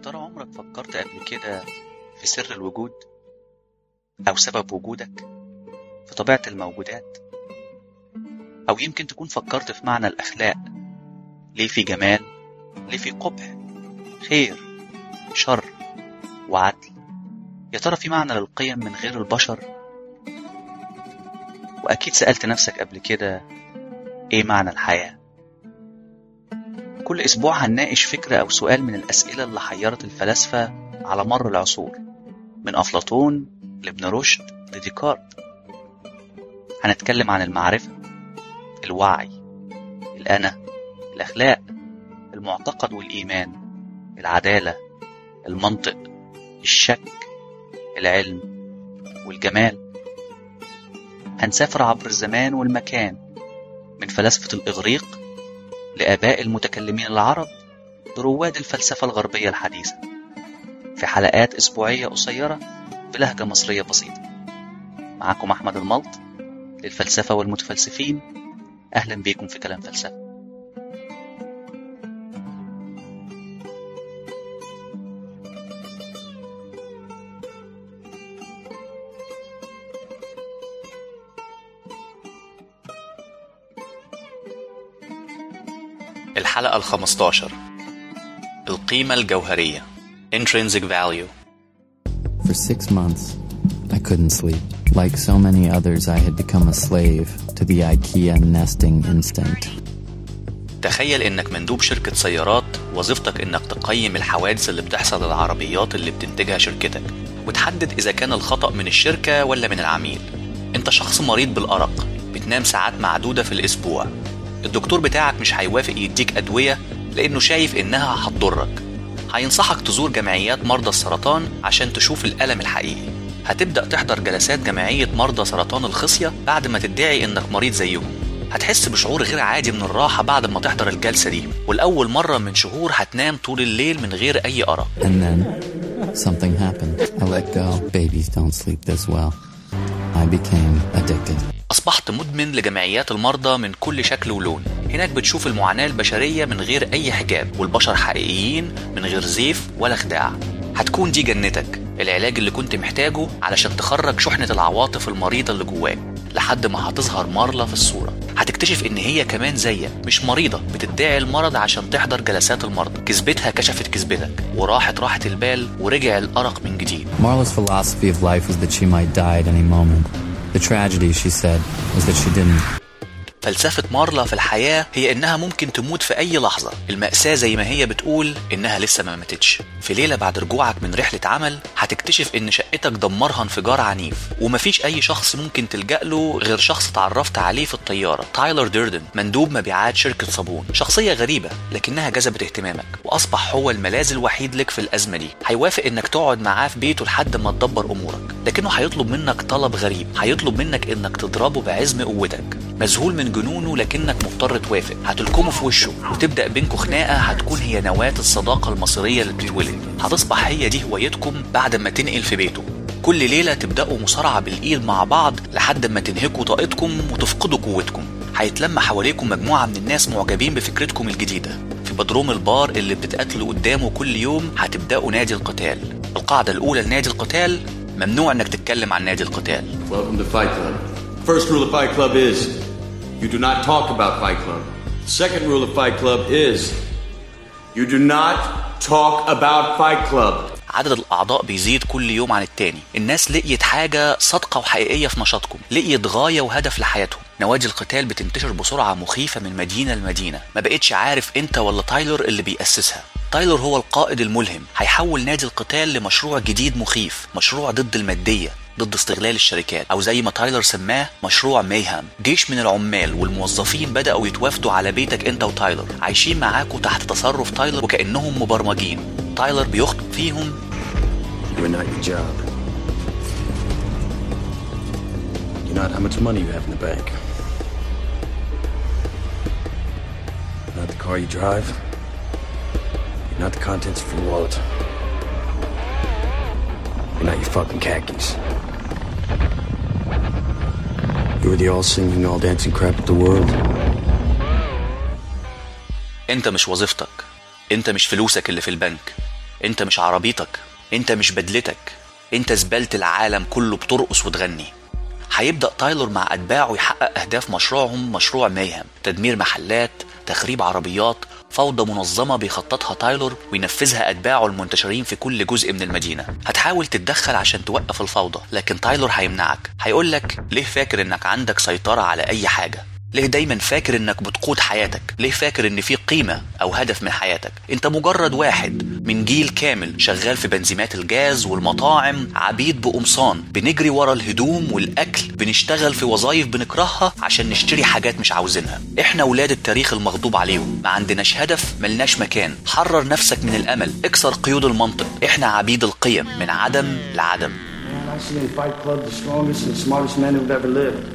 ترى عمرك فكرت قبل كده في سر الوجود أو سبب وجودك في طبيعة الموجودات أو يمكن تكون فكرت في معنى الأخلاق ليه في جمال ليه في قبح خير شر وعدل يا ترى في معنى للقيم من غير البشر وأكيد سألت نفسك قبل كده إيه معنى الحياة كل أسبوع هنناقش فكرة أو سؤال من الأسئلة اللي حيرت الفلاسفة على مر العصور من أفلاطون لابن رشد لديكارت هنتكلم عن المعرفة الوعي الأنا الأخلاق المعتقد والإيمان العدالة المنطق الشك العلم والجمال هنسافر عبر الزمان والمكان من فلاسفة الإغريق لآباء المتكلمين العرب لرواد الفلسفة الغربية الحديثة في حلقات أسبوعية قصيرة بلهجة مصرية بسيطة معكم أحمد الملط للفلسفة والمتفلسفين أهلا بيكم في كلام فلسفة الحلقة الخمستاشر القيمة الجوهرية Intrinsic Value For six months, I couldn't sleep. Like so many others, I had become a slave to the IKEA nesting instinct. تخيل انك مندوب شركة سيارات وظيفتك انك تقيم الحوادث اللي بتحصل للعربيات اللي بتنتجها شركتك وتحدد اذا كان الخطأ من الشركة ولا من العميل انت شخص مريض بالأرق بتنام ساعات معدودة في الأسبوع الدكتور بتاعك مش هيوافق يديك أدوية لأنه شايف إنها هتضرك هينصحك تزور جمعيات مرضى السرطان عشان تشوف الألم الحقيقي هتبدأ تحضر جلسات جمعية مرضى سرطان الخصية بعد ما تدعي إنك مريض زيهم هتحس بشعور غير عادي من الراحة بعد ما تحضر الجلسة دي والأول مرة من شهور هتنام طول الليل من غير أي أرق And then something happened. I let go. Babies don't sleep this well. I became addicted. أصبحت مدمن لجمعيات المرضى من كل شكل ولون هناك بتشوف المعاناة البشرية من غير أي حجاب والبشر حقيقيين من غير زيف ولا خداع هتكون دي جنتك العلاج اللي كنت محتاجه علشان تخرج شحنة العواطف المريضة اللي جواك لحد ما هتظهر مارلا في الصورة هتكتشف ان هي كمان زيك مش مريضة بتدعي المرض عشان تحضر جلسات المرضى كذبتها كشفت كذبتك وراحت راحة البال ورجع الأرق من جديد Marla's philosophy of life was that she might die at any moment. The tragedy, she said, was that she didn't. فلسفة مارلا في الحياة هي إنها ممكن تموت في أي لحظة المأساة زي ما هي بتقول إنها لسه ما ماتتش في ليلة بعد رجوعك من رحلة عمل هتكتشف إن شقتك دمرها انفجار عنيف ومفيش أي شخص ممكن تلجأ له غير شخص اتعرفت عليه في الطيارة تايلر ديردن مندوب مبيعات شركة صابون شخصية غريبة لكنها جذبت اهتمامك وأصبح هو الملاذ الوحيد لك في الأزمة دي هيوافق إنك تقعد معاه في بيته لحد ما تدبر أمورك لكنه هيطلب منك طلب غريب هيطلب منك إنك تضربه بعزم قوتك مذهول من جنونه لكنك مضطر توافق هتلكمه في وشه وتبدا بينكوا خناقه هتكون هي نواه الصداقه المصيريه اللي بتتولد هتصبح هي دي هوايتكم بعد ما تنقل في بيته كل ليله تبداوا مصارعه بالايد مع بعض لحد ما تنهكوا طاقتكم وتفقدوا قوتكم هيتلم حواليكم مجموعه من الناس معجبين بفكرتكم الجديده في بدروم البار اللي بتتقاتلوا قدامه كل يوم هتبداوا نادي القتال القاعده الاولى لنادي القتال ممنوع انك تتكلم عن نادي القتال Welcome to Fight Club. First rule of Fight Club is you do not talk about Fight Club. Second rule of Fight Club is you do not talk about Fight Club. عدد الأعضاء بيزيد كل يوم عن التاني الناس لقيت حاجة صادقة وحقيقية في نشاطكم لقيت غاية وهدف لحياتهم نوادي القتال بتنتشر بسرعة مخيفة من مدينة لمدينة ما بقتش عارف انت ولا تايلر اللي بيأسسها تايلر هو القائد الملهم هيحول نادي القتال لمشروع جديد مخيف مشروع ضد المادية ضد استغلال الشركات او زي ما تايلر سماه مشروع ميهام جيش من العمال والموظفين بداوا يتوافدوا على بيتك انت وتايلر عايشين معاكوا تحت تصرف تايلر وكانهم مبرمجين تايلر بيخطب فيهم You're not your job. You're not how much money you have in the bank. You're not the car you drive. You're not the contents of your wallet. You're not your fucking khakis. You're the all singing, all dancing crap of the world. انت مش وظيفتك انت مش فلوسك اللي في البنك انت مش عربيتك انت مش بدلتك انت زبالة العالم كله بترقص وتغني هيبدأ تايلور مع أتباعه يحقق أهداف مشروعهم مشروع ميهم تدمير محلات تخريب عربيات فوضى منظمة بيخططها تايلور وينفذها أتباعه المنتشرين في كل جزء من المدينة هتحاول تتدخل عشان توقف الفوضى لكن تايلور هيمنعك هيقولك ليه فاكر إنك عندك سيطرة على أي حاجة ليه دايما فاكر انك بتقود حياتك ليه فاكر ان في قيمة او هدف من حياتك انت مجرد واحد من جيل كامل شغال في بنزيمات الجاز والمطاعم عبيد بقمصان بنجري ورا الهدوم والاكل بنشتغل في وظائف بنكرهها عشان نشتري حاجات مش عاوزينها احنا ولاد التاريخ المغضوب عليهم ما عندناش هدف ملناش مكان حرر نفسك من الامل اكسر قيود المنطق احنا عبيد القيم من عدم لعدم Man, I see in Fight Club the strongest and smartest men who've ever lived.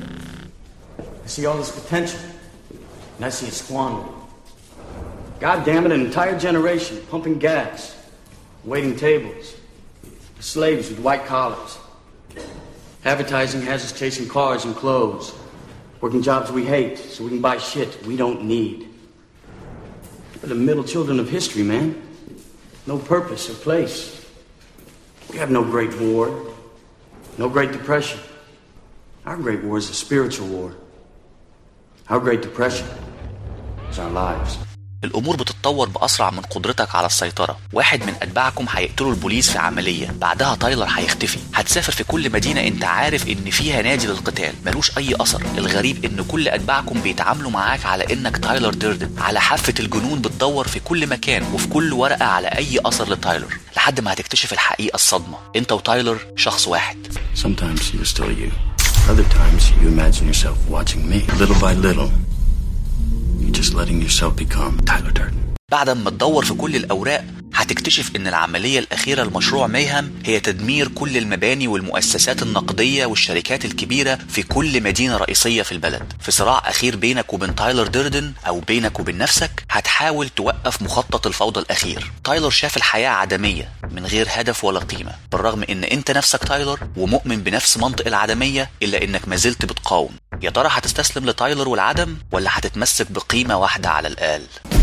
I see all this potential, and I see it squandered. God damn it, an entire generation pumping gas, waiting tables, slaves with white collars. Advertising has us chasing cars and clothes, working jobs we hate so we can buy shit we don't need. We're the middle children of history, man. No purpose or place. We have no great war, no Great Depression. Our great war is a spiritual war. Our Great Depression is our lives. الامور بتتطور باسرع من قدرتك على السيطره واحد من اتباعكم هيقتلوا البوليس في عمليه بعدها تايلر هيختفي هتسافر في كل مدينه انت عارف ان فيها نادي للقتال ملوش اي اثر الغريب ان كل اتباعكم بيتعاملوا معاك على انك تايلر ديردن على حافه الجنون بتدور في كل مكان وفي كل ورقه على اي اثر لتايلر لحد ما هتكتشف الحقيقه الصدمه انت وتايلر شخص واحد Sometimes you're still you. Other times you imagine yourself watching me. Little by little, you're just letting yourself become Tyler Durden. بعد ما تدور في كل الأوراق هتكتشف إن العملية الأخيرة لمشروع ميهم هي تدمير كل المباني والمؤسسات النقدية والشركات الكبيرة في كل مدينة رئيسية في البلد في صراع أخير بينك وبين تايلر ديردن أو بينك وبين نفسك هتحاول توقف مخطط الفوضى الأخير تايلر شاف الحياة عدمية من غير هدف ولا قيمة بالرغم إن أنت نفسك تايلر ومؤمن بنفس منطق العدمية إلا إنك ما زلت بتقاوم يا ترى هتستسلم لتايلر والعدم ولا هتتمسك بقيمة واحدة على الأقل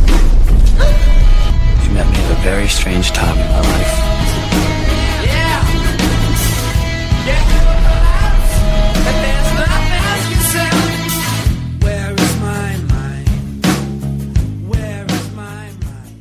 You met me at a very strange time in my life. Where is my mind? Where is my mind?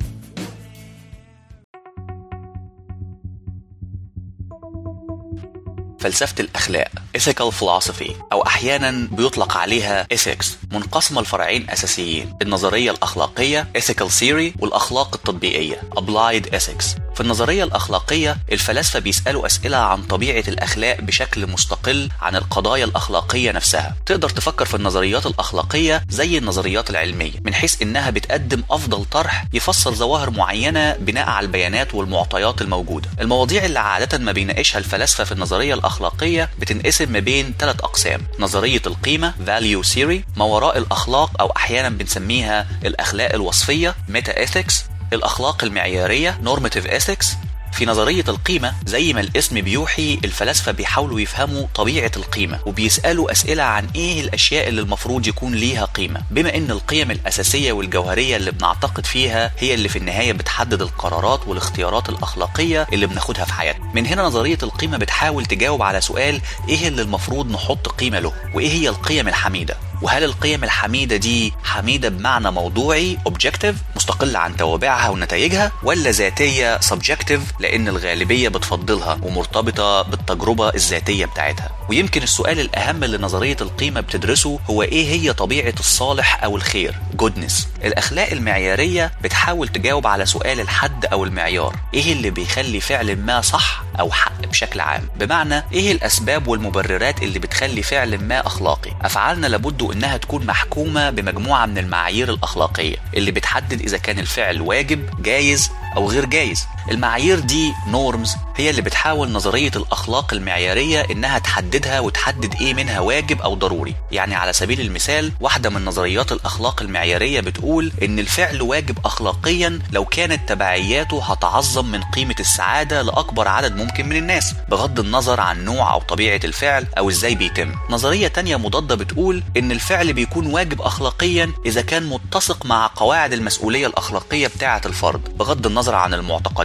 فلسفة الأخلاق ethical philosophy أو أحيانا بيطلق عليها ethics منقسمة لفرعين أساسيين النظرية الأخلاقية ethical theory والأخلاق التطبيقية applied ethics في النظرية الأخلاقية الفلاسفة بيسألوا أسئلة عن طبيعة الأخلاق بشكل مستقل عن القضايا الأخلاقية نفسها تقدر تفكر في النظريات الأخلاقية زي النظريات العلمية من حيث إنها بتقدم أفضل طرح يفسر ظواهر معينة بناء على البيانات والمعطيات الموجودة المواضيع اللي عادة ما بيناقشها الفلاسفة في النظرية الأخلاقية بتنقسم ما بين ثلاث أقسام نظرية القيمة value theory ما وراء الأخلاق أو أحيانا بنسميها الأخلاق الوصفية meta ethics الأخلاق المعيارية normative ethics في نظرية القيمة زي ما الاسم بيوحي الفلاسفة بيحاولوا يفهموا طبيعة القيمة وبيسألوا أسئلة عن إيه الأشياء اللي المفروض يكون ليها قيمة بما إن القيم الأساسية والجوهرية اللي بنعتقد فيها هي اللي في النهاية بتحدد القرارات والاختيارات الأخلاقية اللي بناخدها في حياتنا من هنا نظرية القيمة بتحاول تجاوب على سؤال إيه اللي المفروض نحط قيمة له وإيه هي القيم الحميدة وهل القيم الحميدة دي حميدة بمعنى موضوعي objective مستقلة عن توابعها ونتائجها ولا ذاتية subjective لأن الغالبية بتفضلها ومرتبطة بالتجربة الذاتية بتاعتها ويمكن السؤال الأهم اللي نظرية القيمة بتدرسه هو إيه هي طبيعة الصالح أو الخير goodness الأخلاق المعيارية بتحاول تجاوب على سؤال الحد أو المعيار إيه اللي بيخلي فعل ما صح أو حق بشكل عام بمعنى إيه الأسباب والمبررات اللي بتخلي فعل ما أخلاقي أفعالنا لابد إنها تكون محكومة بمجموعة من المعايير الأخلاقية اللي بتحدد إذا كان الفعل واجب جايز أو غير جايز المعايير دي نورمز هي اللي بتحاول نظرية الأخلاق المعيارية إنها تحددها وتحدد إيه منها واجب أو ضروري يعني على سبيل المثال واحدة من نظريات الأخلاق المعيارية بتقول إن الفعل واجب أخلاقيا لو كانت تبعياته هتعظم من قيمة السعادة لأكبر عدد ممكن من الناس بغض النظر عن نوع أو طبيعة الفعل أو إزاي بيتم نظرية تانية مضادة بتقول إن الفعل بيكون واجب أخلاقيا إذا كان متسق مع قواعد المسؤولية الأخلاقية بتاعة الفرد بغض النظر عن المعتقدات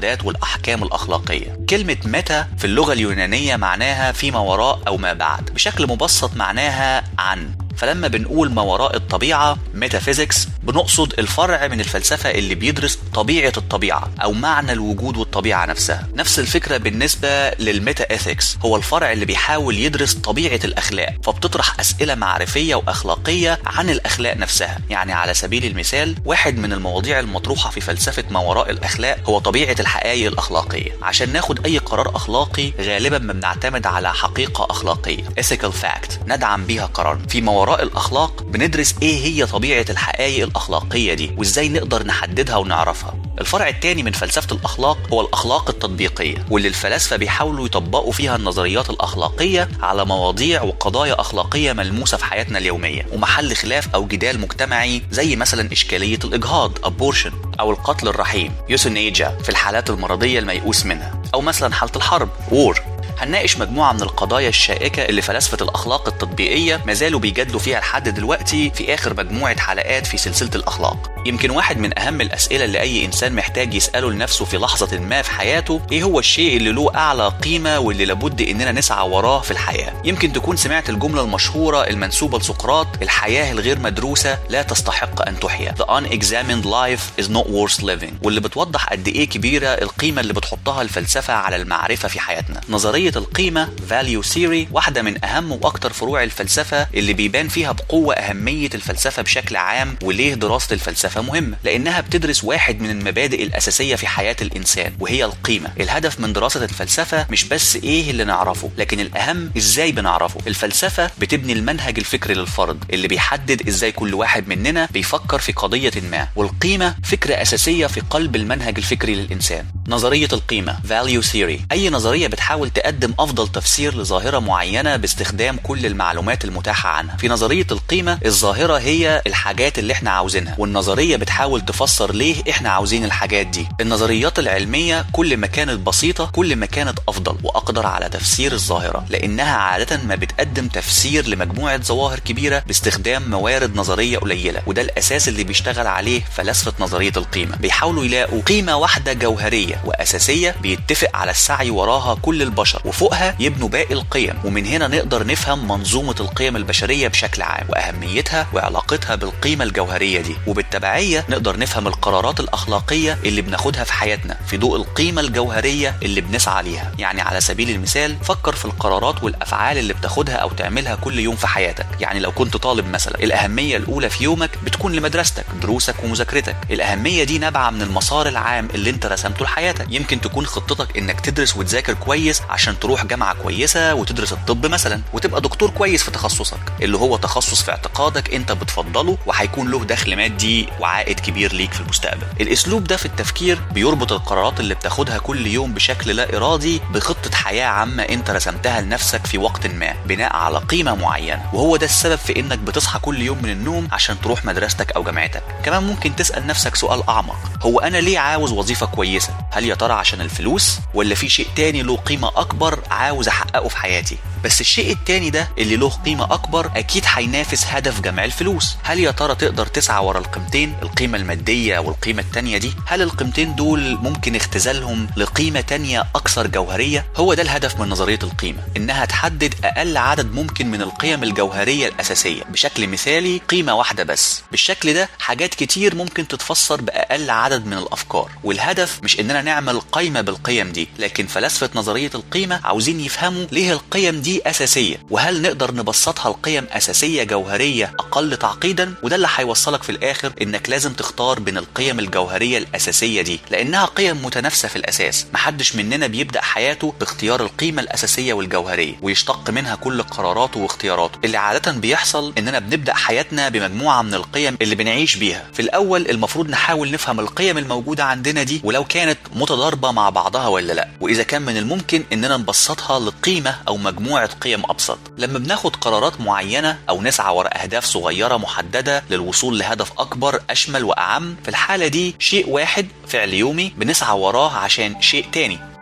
المعتقدات والأحكام الأخلاقية كلمة متى في اللغة اليونانية معناها فيما وراء أو ما بعد بشكل مبسط معناها عن فلما بنقول ما وراء الطبيعة ميتافيزيكس بنقصد الفرع من الفلسفة اللي بيدرس طبيعة الطبيعة أو معنى الوجود والطبيعة نفسها نفس الفكرة بالنسبة للميتا إثكس هو الفرع اللي بيحاول يدرس طبيعة الأخلاق فبتطرح أسئلة معرفية وأخلاقية عن الأخلاق نفسها يعني على سبيل المثال واحد من المواضيع المطروحة في فلسفة ما وراء الأخلاق هو طبيعة الحقائق الأخلاقية عشان ناخد أي قرار أخلاقي غالبا ما بنعتمد على حقيقة أخلاقية ethical fact ندعم بيها قرارنا في ما وراء الأخلاق بندرس إيه هي طبيعة الحقائق الأخلاقية دي وإزاي نقدر نحددها ونعرفها الفرع الثاني من فلسفة الأخلاق هو الأخلاق التطبيقية واللي الفلاسفة بيحاولوا يطبقوا فيها النظريات الأخلاقية على مواضيع وقضايا أخلاقية ملموسة في حياتنا اليومية ومحل خلاف أو جدال مجتمعي زي مثلا إشكالية الإجهاض abortion أو القتل الرحيم يوسينيجا في الحالات المرضية الميؤوس منها أو مثلا حالة الحرب war هنناقش مجموعة من القضايا الشائكة اللي فلاسفة الأخلاق التطبيقية ما زالوا بيجادلوا فيها لحد دلوقتي في آخر مجموعة حلقات في سلسلة الأخلاق يمكن واحد من أهم الأسئلة اللي أي إنسان محتاج يسأله لنفسه في لحظة ما في حياته إيه هو الشيء اللي له أعلى قيمة واللي لابد إننا نسعى وراه في الحياة يمكن تكون سمعت الجملة المشهورة المنسوبة لسقراط الحياة الغير مدروسة لا تستحق أن تحيا The unexamined life is not worth living واللي بتوضح قد إيه كبيرة القيمة اللي بتحطها الفلسفة على المعرفة في حياتنا نظرية القيمة value theory واحدة من أهم وأكثر فروع الفلسفة اللي بيبان فيها بقوة أهمية الفلسفة بشكل عام وليه دراسة الفلسفة مهمة لأنها بتدرس واحد من المبادئ الأساسية في حياة الإنسان وهي القيمة الهدف من دراسة الفلسفة مش بس إيه اللي نعرفه لكن الأهم إزاي بنعرفه الفلسفة بتبني المنهج الفكري للفرد اللي بيحدد إزاي كل واحد مننا بيفكر في قضية ما والقيمة فكرة أساسية في قلب المنهج الفكري للإنسان نظرية القيمة value theory أي نظرية بتحاول تقدم أفضل تفسير لظاهرة معينة باستخدام كل المعلومات المتاحة عنها في نظرية القيمة الظاهرة هي الحاجات اللي احنا عاوزينها والنظرية بتحاول تفسر ليه احنا عاوزين الحاجات دي النظريات العلمية كل ما كانت بسيطة كل ما كانت أفضل وأقدر على تفسير الظاهرة لأنها عادة ما بتقدم تفسير لمجموعة ظواهر كبيرة باستخدام موارد نظرية قليلة وده الأساس اللي بيشتغل عليه فلسفة نظرية القيمة بيحاولوا يلاقوا قيمة واحدة جوهرية وأساسية بيتفق على السعي وراها كل البشر وفوقها يبنوا باقي القيم ومن هنا نقدر نفهم منظومة القيم البشرية بشكل عام وأهميتها وعلاقتها بالقيمة الجوهرية دي وبالتبعية نقدر نفهم القرارات الأخلاقية اللي بناخدها في حياتنا في ضوء القيمة الجوهرية اللي بنسعى ليها يعني على سبيل المثال فكر في القرارات والأفعال اللي بتاخدها أو تعملها كل يوم في حياتك يعني لو كنت طالب مثلا الأهمية الأولى في يومك بتكون لمدرستك دروسك ومذاكرتك الأهمية دي نابعة من المسار العام اللي انت رسمته لحياتك يمكن تكون خطتك انك تدرس وتذاكر كويس عشان تروح جامعة كويسة وتدرس الطب مثلا وتبقى دكتور كويس في تخصصك اللي هو تخصص في اعتقادك انت بتفضله وهيكون له دخل مادي وعائد كبير ليك في المستقبل الاسلوب ده في التفكير بيربط القرارات اللي بتاخدها كل يوم بشكل لا ارادي بخطة حياة عامة انت رسمتها لنفسك في وقت ما بناء على قيمة معينة وهو ده السبب في انك بتصحى كل يوم من النوم عشان تروح مدرستك او جامعتك كمان ممكن تسأل نفسك سؤال اعمق هو انا ليه عاوز وظيفة كويسة هل يا ترى عشان الفلوس ولا في شيء تاني له قيمة اكبر عاوز احققه في حياتي بس الشيء التاني ده اللي له قيمة أكبر أكيد هينافس هدف جمع الفلوس هل يا ترى تقدر تسعى ورا القيمتين القيمة المادية والقيمة التانية دي هل القيمتين دول ممكن اختزالهم لقيمة تانية أكثر جوهرية هو ده الهدف من نظرية القيمة إنها تحدد أقل عدد ممكن من القيم الجوهرية الأساسية بشكل مثالي قيمة واحدة بس بالشكل ده حاجات كتير ممكن تتفسر بأقل عدد من الأفكار والهدف مش إننا نعمل قايمة بالقيم دي لكن فلاسفة نظرية القيمة عاوزين يفهموا ليه القيم دي أساسية وهل نقدر نبسطها لقيم أساسية جوهرية أقل تعقيدا وده اللي هيوصلك في الآخر إنك لازم تختار بين القيم الجوهرية الأساسية دي لأنها قيم متنافسة في الأساس محدش مننا بيبدأ حياته باختيار القيمة الأساسية والجوهرية ويشتق منها كل قراراته واختياراته اللي عادة بيحصل إننا بنبدأ حياتنا بمجموعة من القيم اللي بنعيش بيها في الأول المفروض نحاول نفهم القيم الموجودة عندنا دي ولو كانت متضاربة مع بعضها ولا لا وإذا كان من الممكن إننا نبسطها لقيمة أو مجموعة قيم أبسط لما بناخد قرارات معينة أو نسعى وراء أهداف صغيرة محددة للوصول لهدف أكبر أشمل وأعم في الحالة دي شيء واحد فعل يومي بنسعى وراه عشان شيء تاني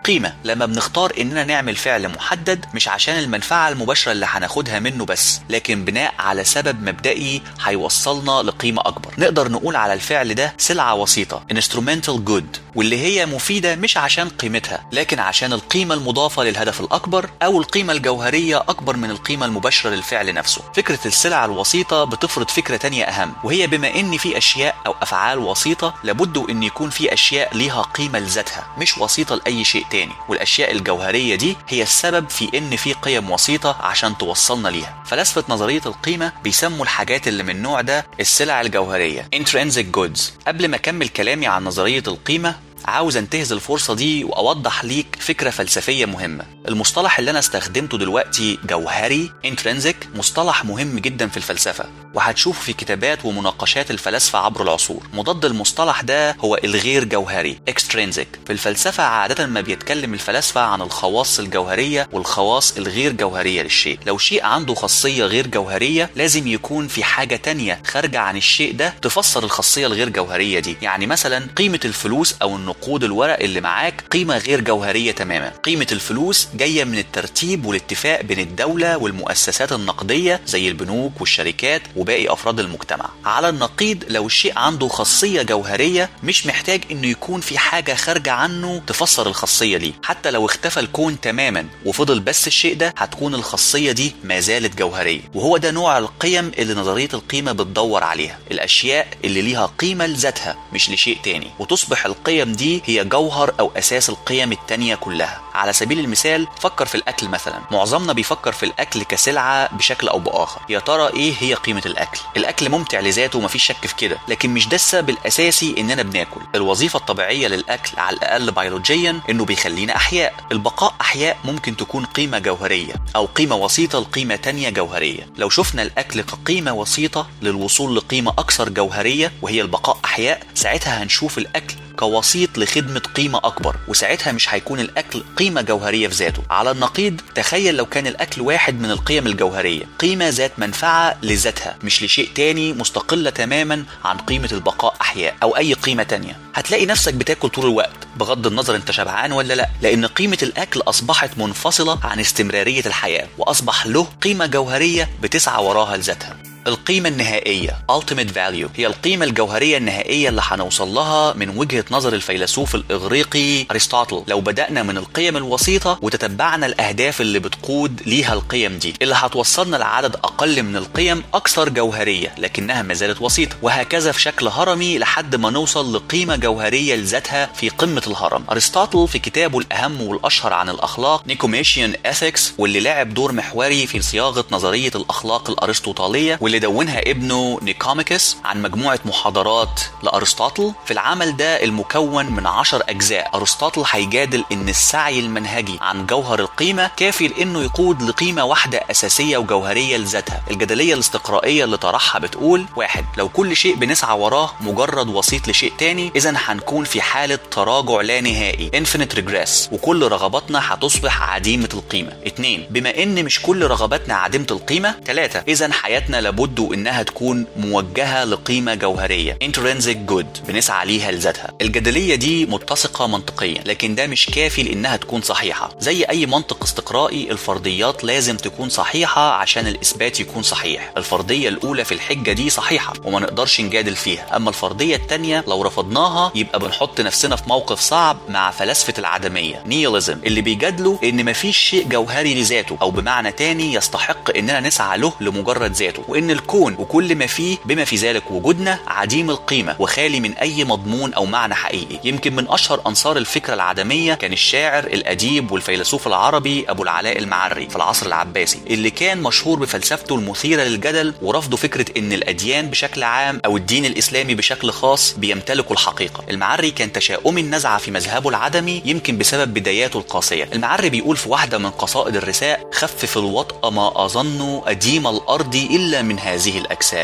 القيمة لما بنختار إننا نعمل فعل محدد مش عشان المنفعة المباشرة اللي هناخدها منه بس لكن بناء على سبب مبدئي هيوصلنا لقيمة أكبر نقدر نقول على الفعل ده سلعة وسيطة instrumental good واللي هي مفيدة مش عشان قيمتها لكن عشان القيمة المضافة للهدف الأكبر أو القيمة الجوهرية أكبر من القيمة المباشرة للفعل نفسه فكرة السلع الوسيطة بتفرض فكرة تانية أهم وهي بما إن في أشياء أو أفعال وسيطة لابد إن يكون في أشياء ليها قيمة لذاتها مش وسيطة لأي شيء تاني والأشياء الجوهرية دي هي السبب في إن في قيم وسيطة عشان توصلنا ليها فلسفة نظرية القيمة بيسموا الحاجات اللي من النوع ده السلع الجوهرية intrinsic goods قبل ما أكمل كلامي عن نظرية القيمة عاوز انتهز الفرصة دي وأوضح ليك فكرة فلسفية مهمة المصطلح اللي أنا استخدمته دلوقتي جوهري intrinsic مصطلح مهم جدا في الفلسفة وهتشوفه في كتابات ومناقشات الفلاسفة عبر العصور مضاد المصطلح ده هو الغير جوهري extrinsic في الفلسفة عادة ما بيتكلم الفلاسفة عن الخواص الجوهرية والخواص الغير جوهرية للشيء لو شيء عنده خاصية غير جوهرية لازم يكون في حاجة تانية خارجة عن الشيء ده تفسر الخاصية الغير جوهرية دي يعني مثلا قيمة الفلوس أو النقود الورق اللي معاك قيمة غير جوهرية تماما قيمة الفلوس جاية من الترتيب والاتفاق بين الدولة والمؤسسات النقدية زي البنوك والشركات وباقي أفراد المجتمع على النقيض لو الشيء عنده خاصية جوهرية مش محتاج إنه يكون في حاجة خارجة عنه تفسر الخاصية دي حتى لو اختفى الكون تماما وفضل بس الشيء ده هتكون الخاصية دي ما زالت جوهرية وهو ده نوع القيم اللي نظرية القيمة بتدور عليها الأشياء اللي ليها قيمة لذاتها مش لشيء تاني وتصبح القيم دي هي جوهر أو أساس القيم التانية كلها على سبيل المثال فكر في الأكل مثلا معظمنا بيفكر في الأكل كسلعة بشكل أو بآخر يا ترى إيه هي قيمة الأكل الأكل ممتع لذاته ومفيش شك في كده لكن مش ده السبب الأساسي إننا بناكل الوظيفة الطبيعية للأكل على الأقل بيولوجيا إنه بيخلينا أحياء البقاء أحياء ممكن تكون قيمة جوهرية أو قيمة وسيطة لقيمة تانية جوهرية لو شفنا الأكل كقيمة وسيطة للوصول لقيمة أكثر جوهرية وهي البقاء أحياء ساعتها هنشوف الأكل كوسيط لخدمة قيمة أكبر وساعتها مش هيكون الأكل قيمة جوهرية في ذاته على النقيض تخيل لو كان الأكل واحد من القيم الجوهرية قيمة ذات منفعة لذاتها مش لشيء تاني مستقلة تماما عن قيمة البقاء أحياء أو أي قيمة تانية هتلاقي نفسك بتاكل طول الوقت بغض النظر انت شبعان ولا لا لأن قيمة الأكل أصبحت منفصلة عن استمرارية الحياة وأصبح له قيمة جوهرية بتسعى وراها لذاتها القيمة النهائية ultimate value هي القيمة الجوهرية النهائية اللي هنوصل لها من وجهة نظر الفيلسوف الإغريقي أرسطاطل لو بدأنا من القيم الوسيطة وتتبعنا الأهداف اللي بتقود ليها القيم دي اللي هتوصلنا لعدد أقل من القيم أكثر جوهرية لكنها ما زالت وسيطة وهكذا في شكل هرمي لحد ما نوصل لقيمة جوهرية لذاتها في قمة الهرم أرسطاطل في كتابه الأهم والأشهر عن الأخلاق نيكوميشيان إثكس واللي لعب دور محوري في صياغة نظرية الأخلاق الأرسطوطالية واللي دونها ابنه نيكوميكس عن مجموعة محاضرات لأرسطاطل في العمل ده المكون من عشر أجزاء أرسطاطل هيجادل إن السعي المنهجي عن جوهر القيمة كافي لإنه يقود لقيمة واحدة أساسية وجوهرية لذاتها الجدلية الاستقرائية اللي طرحها بتقول واحد لو كل شيء بنسعى وراه مجرد وسيط لشيء تاني إذا هنكون في حالة تراجع لا نهائي infinite regress وكل رغباتنا هتصبح عديمة القيمة اتنين بما إن مش كل رغباتنا عديمة القيمة تلاتة إذا حياتنا لابد إنها تكون موجهة لقيمة جوهرية intrinsic good بنسعى ليها لذاتها الجدلية دي متسقة منطقيا لكن ده مش كافي لإنها تكون صحيحة زي أي منطق استقرائي الفرضيات لازم تكون صحيحة عشان الإثبات يكون صحيح الفرضية الأولى في الحجة دي صحيحة وما نقدرش نجادل فيها أما الفرضية التانية لو رفضناها يبقى بنحط نفسنا في موقف صعب مع فلسفة العدمية نيوليزم اللي بيجادلوا إن مفيش شيء جوهري لذاته أو بمعنى تاني يستحق إننا نسعى له لمجرد ذاته وإن الكون وكل ما فيه بما في ذلك وجودنا عديم القيمة وخالي من أي مضمون أو معنى حقيقي يمكن من أشهر أنصار الفكرة العدمية كان الشاعر الأديب والفيلسوف العربي أبو العلاء المعري في العصر العباسي اللي كان مشهور بفلسفته المثيرة للجدل ورفضه فكرة إن الأديان بشكل عام أو الدين الإسلامي بشكل خاص بيمتلكوا الحقيقة المعري كان تشاؤمي النزعة في مذهبه العدمي يمكن بسبب بداياته القاسية المعري بيقول في واحدة من قصائد الرثاء خفف الوطأ ما أظن أديم الأرض إلا من هذه الأجساد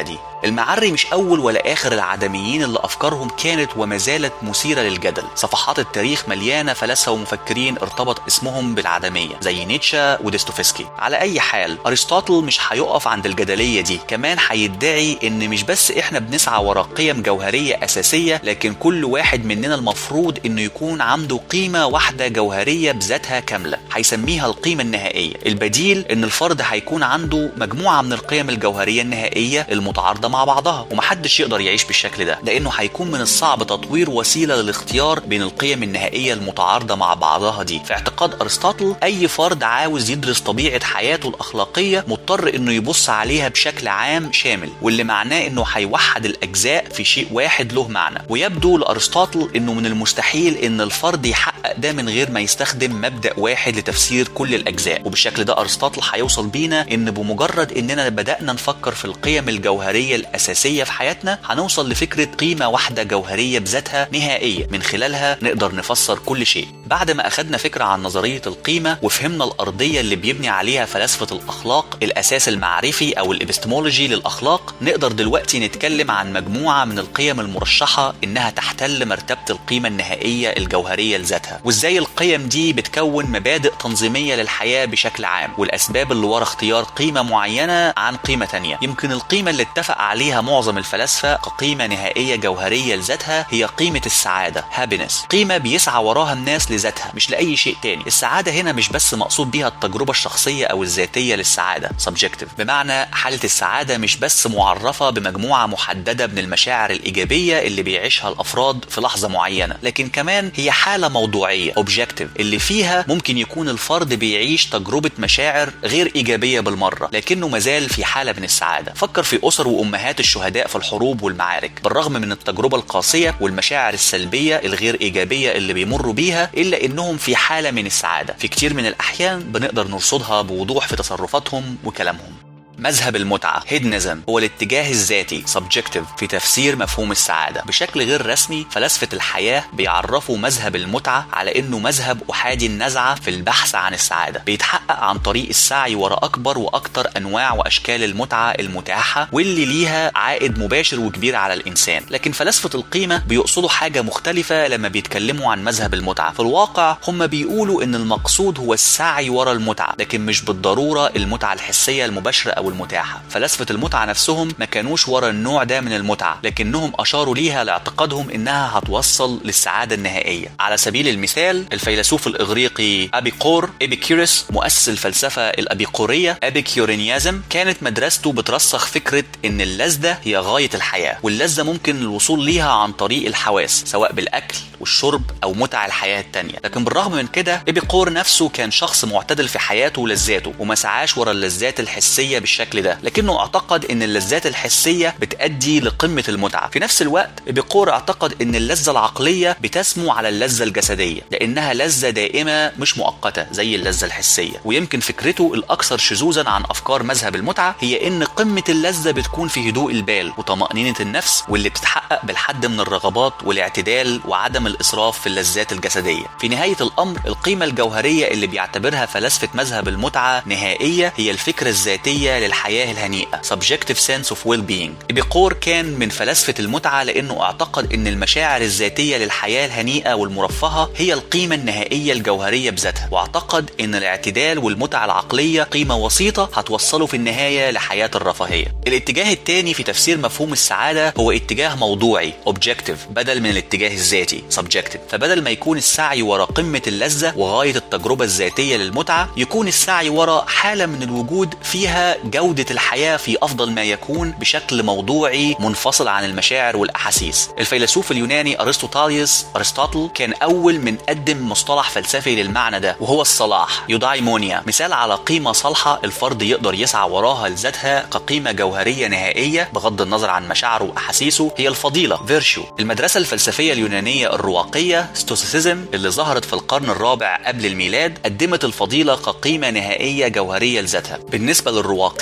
المعري مش أول ولا آخر العدميين اللي أفكارهم كانت وما زالت مثيرة للجدل صفحات التاريخ مليانة فلاسفة ومفكرين ارتبط اسمهم بالعدمية زي نيتشه وديستوفسكي على أي حال أرسطاطل مش هيقف عند الجدلية دي كمان هيدعي إن مش بس إحنا بنسعى ورا قيم جوهرية أساسية لكن كل واحد مننا المفروض إنه يكون عنده قيمة واحدة جوهرية بذاتها كاملة هيسميها القيمة النهائية البديل إن الفرد هيكون عنده مجموعة من القيم الجوهرية النهائية المتعارضة مع بعضها ومحدش يقدر يعيش بالشكل ده لأنه هيكون من الصعب تطوير وسيلة للاختيار بين القيم النهائية المتعارضة مع بعضها دي في اعتقاد أرسطاطل أي فرد عاوز يدرس طبيعة حياته الأخلاقية مضطر إنه يبص عليها بشكل عام شامل واللي معناه إنه هيوحد الأجزاء في شيء واحد له معنى ويبدو لأرسطاطل إنه من المستحيل إن الفرد يحقق ده من غير ما يستخدم مبدأ واحد لتفسير كل الأجزاء وبالشكل ده أرسطاطل هيوصل بينا إن بمجرد إننا بدأنا نفكر في القيم الجوهرية الأساسية في حياتنا هنوصل لفكرة قيمة واحدة جوهرية بذاتها نهائية من خلالها نقدر نفسر كل شيء بعد ما أخدنا فكرة عن نظرية القيمة وفهمنا الأرضية اللي بيبني عليها فلاسفة الأخلاق الأساس المعرفي أو الإبستمولوجي للأخلاق نقدر دلوقتي نتكلم عن مجموعة من القيم المرشحة إنها تحتل مرتبة القيمة النهائية الجوهرية لذاتها وإزاي القيم دي بتكون مبادئ تنظيمية للحياة بشكل عام والأسباب اللي ورا اختيار قيمة معينة عن قيمة تانية يمكن القيمة اللي اتفق عليها معظم الفلاسفة كقيمة نهائية جوهرية لذاتها هي قيمة السعادة happiness قيمة بيسعى وراها الناس لذاتها مش لأي شيء تاني السعادة هنا مش بس مقصود بيها التجربة الشخصية أو الذاتية للسعادة subjective بمعنى حالة السعادة مش بس معرفة بمجموعة محددة من المشاعر الإيجابية اللي بيعيشها الأفراد في لحظة معينة لكن كمان هي حالة موضوعية objective اللي فيها ممكن يكون الفرد بيعيش تجربة مشاعر غير إيجابية بالمرة لكنه مازال في حالة من السعادة فكر في أسر وأمهات الشهداء في الحروب والمعارك بالرغم من التجربة القاسية والمشاعر السلبية الغير إيجابية اللي بيمروا بيها إلا إنهم في حالة من السعادة في كتير من الأحيان بنقدر نرصدها بوضوح في تصرفاتهم وكلامهم مذهب المتعة هيدنزم هو الاتجاه الذاتي subjective في تفسير مفهوم السعادة بشكل غير رسمي فلاسفة الحياة بيعرفوا مذهب المتعة على انه مذهب احادي النزعة في البحث عن السعادة بيتحقق عن طريق السعي وراء اكبر واكتر انواع واشكال المتعة المتاحة واللي ليها عائد مباشر وكبير على الانسان لكن فلاسفة القيمة بيقصدوا حاجة مختلفة لما بيتكلموا عن مذهب المتعة في الواقع هم بيقولوا ان المقصود هو السعي وراء المتعة لكن مش بالضرورة المتعة الحسية المباشرة او المتاحة فلاسفة المتعة نفسهم ما كانوش ورا النوع ده من المتعة لكنهم أشاروا ليها لاعتقادهم إنها هتوصل للسعادة النهائية على سبيل المثال الفيلسوف الإغريقي أبيقور إبيكيروس مؤسس الفلسفة الأبيقورية أبيكيورينيازم كانت مدرسته بترسخ فكرة إن اللذة هي غاية الحياة واللذة ممكن الوصول ليها عن طريق الحواس سواء بالأكل والشرب أو متع الحياة التانية لكن بالرغم من كده إبيقور نفسه كان شخص معتدل في حياته ولذاته وما سعاش ورا اللذات الحسية بالشكل ده لكنه اعتقد ان اللذات الحسية بتأدي لقمة المتعة في نفس الوقت إبيقور اعتقد ان اللذة العقلية بتسمو على اللذة الجسدية لانها لذة دائمة مش مؤقتة زي اللذة الحسية ويمكن فكرته الاكثر شذوذا عن افكار مذهب المتعة هي ان قمة اللذة بتكون في هدوء البال وطمأنينة النفس واللي بتتحقق بالحد من الرغبات والاعتدال وعدم الاسراف في اللذات الجسدية في نهاية الامر القيمة الجوهرية اللي بيعتبرها فلاسفة مذهب المتعة نهائية هي الفكرة الذاتية للحياة الهنيئة subjective sense of well-being إبيقور كان من فلاسفة المتعة لأنه اعتقد أن المشاعر الذاتية للحياة الهنيئة والمرفهة هي القيمة النهائية الجوهرية بذاتها واعتقد أن الاعتدال والمتعة العقلية قيمة وسيطة هتوصله في النهاية لحياة الرفاهية الاتجاه الثاني في تفسير مفهوم السعادة هو اتجاه موضوعي objective بدل من الاتجاه الذاتي subjective فبدل ما يكون السعي وراء قمة اللذة وغاية التجربة الذاتية للمتعة يكون السعي وراء حالة من الوجود فيها جودة الحياة في أفضل ما يكون بشكل موضوعي منفصل عن المشاعر والأحاسيس الفيلسوف اليوناني أرسطوطاليوس أرسطاطل كان أول من قدم مصطلح فلسفي للمعنى ده وهو الصلاح يودايمونيا مثال على قيمة صالحة الفرد يقدر يسعى وراها لذاتها كقيمة جوهرية نهائية بغض النظر عن مشاعره وأحاسيسه هي الفضيلة فيرشو المدرسة الفلسفية اليونانية الرواقية ستوسيسيزم اللي ظهرت في القرن الرابع قبل الميلاد قدمت الفضيلة كقيمة نهائية جوهرية لذاتها بالنسبة للرواقيين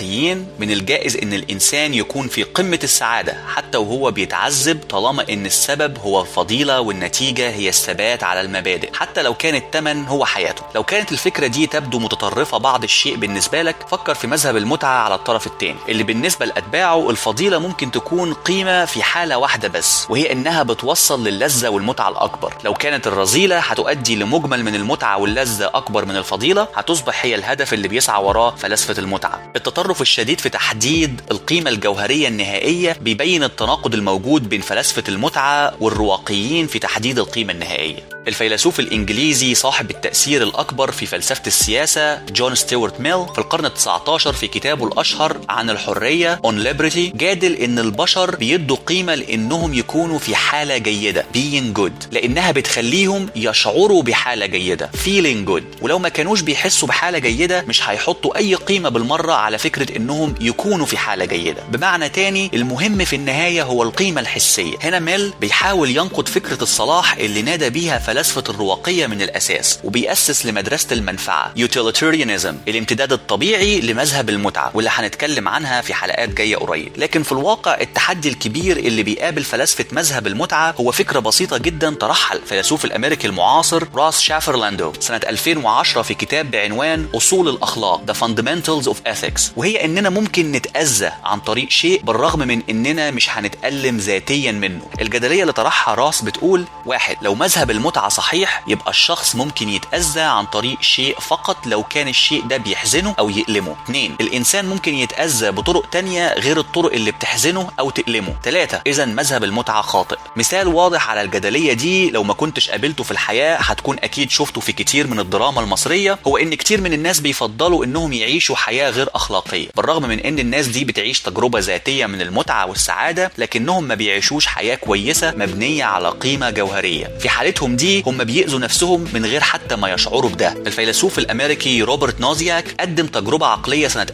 الرواقيين من الجائز ان الانسان يكون في قمة السعادة حتى وهو بيتعذب طالما ان السبب هو الفضيلة والنتيجة هي الثبات على المبادئ حتى لو كان الثمن هو حياته لو كانت الفكرة دي تبدو متطرفة بعض الشيء بالنسبة لك فكر في مذهب المتعة على الطرف الثاني اللي بالنسبة لأتباعه الفضيلة ممكن تكون قيمة في حالة واحدة بس وهي انها بتوصل للذة والمتعة الأكبر لو كانت الرذيلة هتؤدي لمجمل من المتعة واللذة أكبر من الفضيلة هتصبح هي الهدف اللي بيسعى وراه فلسفة المتعة التطرف الشديد في تحديد القيمة الجوهرية النهائية بيبين التناقض الموجود بين فلسفة المتعة والرواقيين في تحديد القيمة النهائية الفيلسوف الإنجليزي صاحب التأثير الأكبر في فلسفة السياسة جون ستيوارت ميل في القرن ال19 في كتابه الأشهر عن الحرية On Liberty جادل إن البشر بيدوا قيمة لإنهم يكونوا في حالة جيدة being good لأنها بتخليهم يشعروا بحالة جيدة feeling good ولو ما كانوش بيحسوا بحالة جيدة مش هيحطوا أي قيمة بالمرة على فكرة إنهم يكونوا في حالة جيدة بمعنى تاني المهم في النهاية هو القيمة الحسية هنا ميل بيحاول ينقد فكرة الصلاح اللي نادى بيها فلسفة الرواقية من الأساس وبيأسس لمدرسة المنفعة utilitarianism الامتداد الطبيعي لمذهب المتعة واللي هنتكلم عنها في حلقات جاية قريب لكن في الواقع التحدي الكبير اللي بيقابل فلسفة مذهب المتعة هو فكرة بسيطة جدا طرحها الفيلسوف الأمريكي المعاصر راس شافرلاندو سنة 2010 في كتاب بعنوان أصول الأخلاق The Fundamentals of Ethics وهي إننا ممكن نتأذى عن طريق شيء بالرغم من إننا مش هنتألم ذاتيا منه الجدلية اللي طرحها راس بتقول واحد لو مذهب المتعة صحيح يبقى الشخص ممكن يتأذى عن طريق شيء فقط لو كان الشيء ده بيحزنه أو يألمه اثنين الإنسان ممكن يتأذى بطرق تانية غير الطرق اللي بتحزنه أو تألمه ثلاثة إذا مذهب المتعة خاطئ مثال واضح على الجدلية دي لو ما كنتش قابلته في الحياة هتكون أكيد شفته في كتير من الدراما المصرية هو إن كتير من الناس بيفضلوا إنهم يعيشوا حياة غير أخلاقية بالرغم من إن الناس دي بتعيش تجربة ذاتية من المتعة والسعادة لكنهم ما بيعيشوش حياة كويسة مبنية على قيمة جوهرية في حالتهم دي هم بيأذوا نفسهم من غير حتى ما يشعروا بده الفيلسوف الأمريكي روبرت نوزياك قدم تجربة عقلية سنة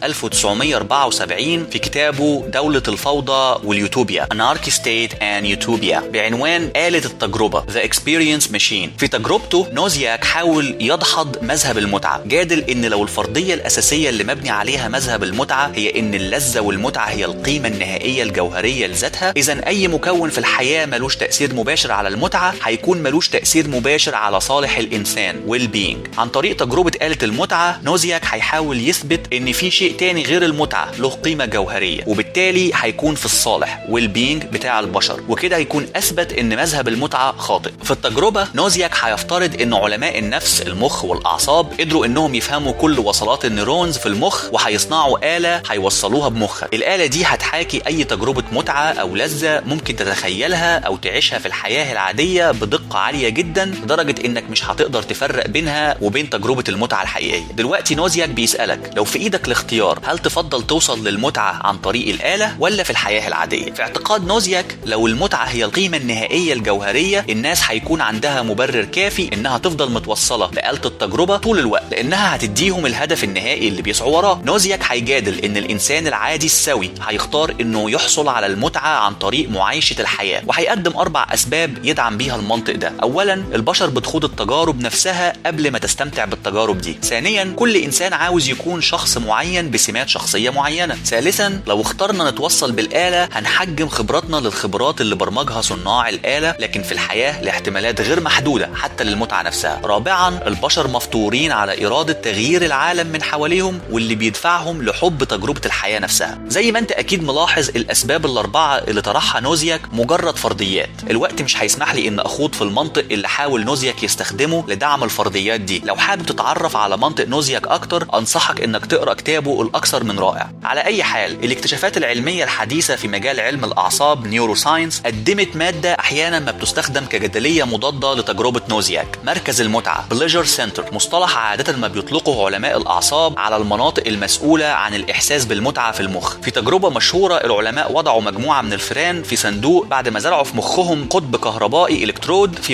1974 في كتابه دولة الفوضى واليوتوبيا Anarchy State and Utopia بعنوان آلة التجربة The Experience Machine في تجربته نوزياك حاول يدحض مذهب المتعة جادل إن لو الفرضية الأساسية اللي مبني عليها مذهب المتعة هي إن اللذة والمتعة هي القيمة النهائية الجوهرية لذاتها إذا أي مكون في الحياة ملوش تأثير مباشر على المتعة هيكون ملوش تأثير مباشر على صالح الإنسان well being عن طريق تجربة آلة المتعة نوزياك هيحاول يثبت إن في شيء تاني غير المتعة له قيمة جوهرية وبالتالي هيكون في الصالح well being بتاع البشر وكده هيكون أثبت إن مذهب المتعة خاطئ في التجربة نوزياك هيفترض إن علماء النفس المخ والأعصاب قدروا إنهم يفهموا كل وصلات النيرونز في المخ وهيصنعوا آلة هيوصلوها بمخك الآلة دي هتحاكي أي تجربة متعة أو لذة ممكن تتخيلها أو تعيشها في الحياة العادية بدقة عالية جدا لدرجة إنك مش هتقدر تفرق بينها وبين تجربة المتعة الحقيقية دلوقتي نوزياك بيسألك لو في إيدك الاختيار هل تفضل توصل للمتعة عن طريق الآلة ولا في الحياة العادية في اعتقاد نوزياك لو المتعة هي القيمة النهائية الجوهرية الناس هيكون عندها مبرر كافي إنها تفضل متوصلة لآلة التجربة طول الوقت لأنها هتديهم الهدف النهائي اللي بيسعوا وراه نوزياك هيجادل إن الإنسان العادي السوي هيختار إنه يحصل على المتعة عن طريق معايشة الحياة وهيقدم أربع أسباب يدعم بيها المنطق ده أولا البشر بتخوض التجارب نفسها قبل ما تستمتع بالتجارب دي ثانيا كل إنسان عاوز يكون شخص معين بسمات شخصية معينة ثالثا لو اخترنا نتوصل بالآلة هنحجم خبراتنا للخبرات اللي برمجها صناع الآلة لكن في الحياة لاحتمالات غير محدودة حتى للمتعة نفسها رابعا البشر مفطورين على إرادة تغيير العالم من حواليهم واللي بيدفعهم لحب تجربة الحياة نفسها زي ما انت أكيد ملاحظ الأسباب الأربعة اللي طرحها نوزياك مجرد فرضيات الوقت مش هيسمح لي إن أخوض في المنطق اللي حاول نوزياك يستخدمه لدعم الفرضيات دي لو حابب تتعرف على منطق نوزياك أكتر أنصحك إنك تقرأ كتابه الأكثر من رائع على أي حال الاكتشافات العلمية الحديثة في مجال علم الأعصاب نيورو ساينس قدمت مادة أحيانا ما بتستخدم كجدلية مضادة لتجربة نوزياك مركز المتعة بليجر سنتر مصطلح عادة ما بيطلقه علماء الأعصاب على المناطق المسؤولة عن الإحساس بالمتعة في المخ في تجربة مشهورة العلماء وضعوا مجموعة من الفئران في صندوق بعد ما زرعوا في مخهم قطب كهربائي إلكترود في منطقة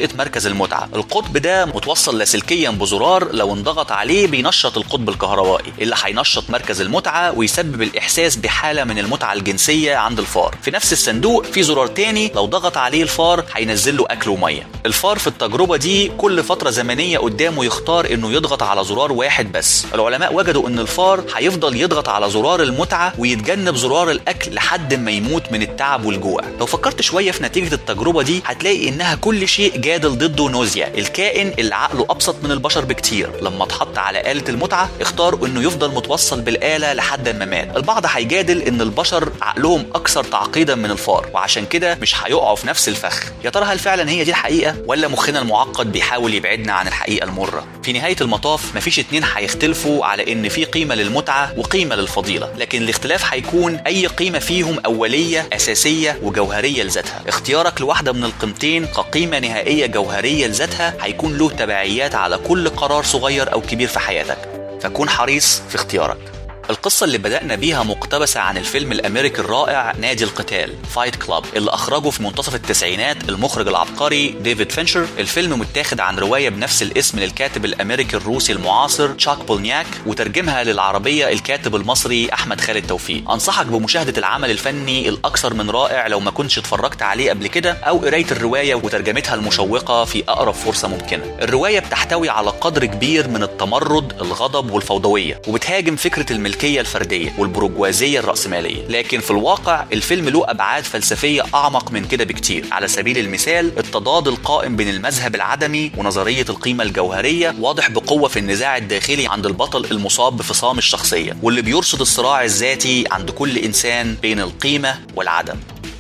مركز المتعة القطب ده متوصل لاسلكيا بزرار لو انضغط عليه بينشط القطب الكهربائي اللي هينشط مركز المتعة ويسبب الإحساس بحالة من المتعة الجنسية عند الفار في نفس الصندوق في زرار تاني لو ضغط عليه الفار هينزل له أكل ومية الفار في التجربة دي كل فترة زمنية قدامه يختار إنه يضغط على زرار واحد بس العلماء وجدوا إن الفار هيفضل يضغط على زرار المتعة ويتجنب زرار الأكل لحد ما يموت من التعب والجوع لو فكرت شوية في نتيجة التجربة دي هتلاقي إنها كل شيء جادل ضده نوزيا الكائن اللي عقله أبسط من البشر بكتير لما اتحط على آلة المتعة اختار إنه يفضل متوصل بالآلة لحد ما مات البعض هيجادل إن البشر عقلهم أكثر تعقيدا من الفار وعشان كده مش هيقعوا في نفس الفخ يا ترى هل فعلا هي دي الحقيقة ولا مخنا المعقد بيحاول يبعدنا عن الحقيقة المرة في نهاية المطاف مفيش اتنين هيختلفوا على إن في قيمة للمتعة وقيمة للفضيلة لكن الاختلاف هيكون أي قيمة فيهم أولية أساسية وجوهرية لذاتها اختيارك لواحدة من القيمتين كقيمة نهائية جوهرية لذاتها هيكون له تبعيات على كل قرار صغير أو كبير في حياتك فكون حريص في اختيارك القصة اللي بدأنا بيها مقتبسة عن الفيلم الأمريكي الرائع نادي القتال فايت كلاب اللي أخرجه في منتصف التسعينات المخرج العبقري ديفيد فينشر الفيلم متاخد عن رواية بنفس الاسم للكاتب الأمريكي الروسي المعاصر تشاك بولنياك وترجمها للعربية الكاتب المصري أحمد خالد توفيق أنصحك بمشاهدة العمل الفني الأكثر من رائع لو ما كنتش اتفرجت عليه قبل كده أو قراية الرواية وترجمتها المشوقة في أقرب فرصة ممكنة الرواية بتحتوي على قدر كبير من التمرد الغضب والفوضوية وبتهاجم فكرة الملكية الفردية والبروجوازية الرأسمالية لكن في الواقع الفيلم له أبعاد فلسفية أعمق من كده بكتير على سبيل المثال التضاد القائم بين المذهب العدمي ونظرية القيمة الجوهرية واضح بقوة في النزاع الداخلي عند البطل المصاب بفصام الشخصية واللي بيرصد الصراع الذاتي عند كل إنسان بين القيمة والعدم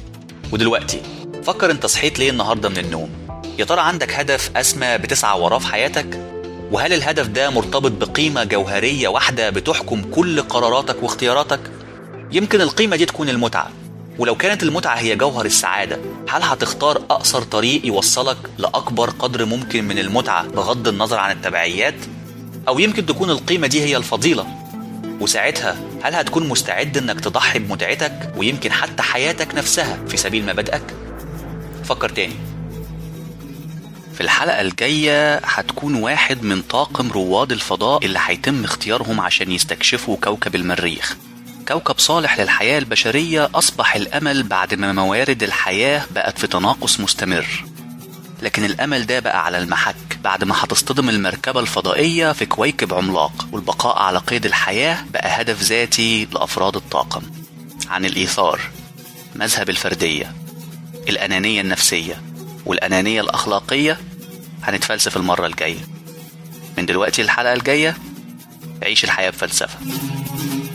ودلوقتي فكر انت صحيت ليه النهاردة من النوم يا ترى عندك هدف أسمى بتسعى وراه في حياتك وهل الهدف ده مرتبط بقيمة جوهرية واحدة بتحكم كل قراراتك واختياراتك؟ يمكن القيمة دي تكون المتعة ولو كانت المتعة هي جوهر السعادة هل هتختار أقصر طريق يوصلك لأكبر قدر ممكن من المتعة بغض النظر عن التبعيات؟ أو يمكن تكون القيمة دي هي الفضيلة وساعتها هل هتكون مستعد انك تضحي بمتعتك ويمكن حتى حياتك نفسها في سبيل مبادئك؟ فكر تاني في الحلقة الجاية هتكون واحد من طاقم رواد الفضاء اللي هيتم اختيارهم عشان يستكشفوا كوكب المريخ كوكب صالح للحياة البشرية أصبح الأمل بعد ما موارد الحياة بقت في تناقص مستمر لكن الأمل ده بقى على المحك بعد ما هتصطدم المركبة الفضائية في كويكب عملاق والبقاء على قيد الحياة بقى هدف ذاتي لأفراد الطاقم عن الإيثار مذهب الفردية الأنانية النفسية والأنانية الأخلاقية هنتفلسف المرة الجاية من دلوقتي الحلقة الجاية عيش الحياة بفلسفة